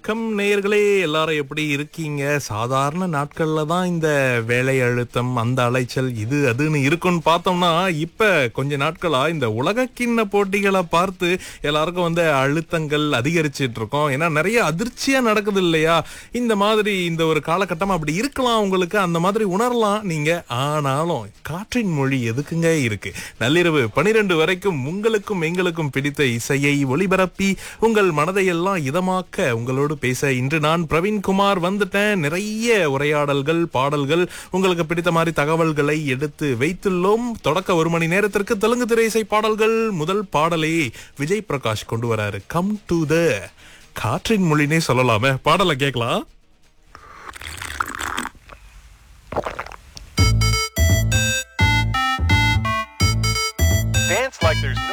வணக்கம் நேயர்களே எல்லாரும் எப்படி இருக்கீங்க சாதாரண நாட்கள்ல தான் இந்த வேலை அழுத்தம் அந்த அலைச்சல் இது அதுன்னு இருக்குன்னு பார்த்தோம்னா இப்ப கொஞ்ச நாட்களா இந்த உலக கிண்ண போட்டிகளை பார்த்து எல்லாருக்கும் வந்து அழுத்தங்கள் அதிகரிச்சிட்டு இருக்கோம் ஏன்னா நிறைய அதிர்ச்சியா நடக்குது இல்லையா இந்த மாதிரி இந்த ஒரு காலகட்டம் அப்படி இருக்கலாம் உங்களுக்கு அந்த மாதிரி உணரலாம் நீங்க ஆனாலும் காற்றின் மொழி எதுக்குங்க இருக்கு நள்ளிரவு பனிரெண்டு வரைக்கும் உங்களுக்கும் எங்களுக்கும் பிடித்த இசையை ஒளிபரப்பி உங்கள் மனதை எல்லாம் இதமாக்க உங்களோடு பேச இன்று நான் பிரவீன்குமார் வந்துட்டேன் நிறைய உரையாடல்கள் பாடல்கள் உங்களுக்கு பிடித்த மாதிரி தகவல்களை எடுத்து வைத்துள்ளோம் தொடக்க ஒரு மணி நேரத்திற்கு தெலுங்கு திரை இசை பாடல்கள் முதல் பாடலை விஜய் பிரகாஷ் கொண்டு வராரு கம் டு த காற்றின் மொழினே சொல்லலாமே பாடலை கேட்கலாம் Dance like there's